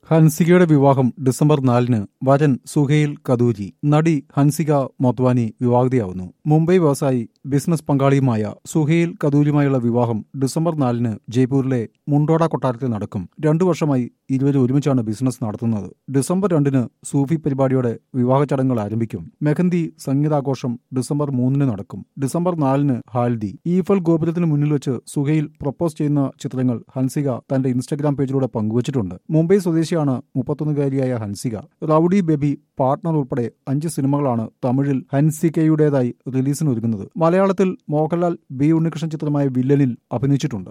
ഹൻസികയുടെ വിവാഹം ഡിസംബർ നാലിന് വരൻ സുഹൈൽ കദൂരി നടി ഹൻസിക മൊത്വാനി വിവാഹിതയാവുന്നു മുംബൈ വ്യവസായി ബിസിനസ് പങ്കാളിയുമായ സുഹൈൽ കദൂരിയുമായുള്ള വിവാഹം ഡിസംബർ നാലിന് ജയ്പൂരിലെ മുണ്ടോട കൊട്ടാരത്തിൽ നടക്കും രണ്ടു വർഷമായി ഇരുവരും ഒരുമിച്ചാണ് ബിസിനസ് നടത്തുന്നത് ഡിസംബർ രണ്ടിന് സൂഫി പരിപാടിയോടെ വിവാഹ ചടങ്ങുകൾ ആരംഭിക്കും മെഹന്തി സംഗീതാഘോഷം ഡിസംബർ മൂന്നിന് നടക്കും ഡിസംബർ നാലിന് ഹാൽദി ഈഫൽ ഗോപുരത്തിന് മുന്നിൽ വെച്ച് സുഹൈൽ പ്രപ്പോസ് ചെയ്യുന്ന ചിത്രങ്ങൾ ഹൻസിക തന്റെ ഇൻസ്റ്റഗ്രാം പേജിലൂടെ പങ്കുവച്ചിട്ടുണ്ട് മുംബൈ സ്വദേശിയാണ് മുപ്പത്തൊന്നുകാരിയായ ഹൻസിക റൌഡി ബേബി പാർട്ട്ണർ ഉൾപ്പെടെ അഞ്ച് സിനിമകളാണ് തമിഴിൽ ഹൻസികയുടേതായി റിലീസിന് ഒരുങ്ങുന്നത് മലയാളത്തിൽ മോഹൻലാൽ ബി ഉണ്ണികൃഷ്ണൻ ചിത്രമായ വില്ലനിൽ അഭിനയിച്ചിട്ടുണ്ട്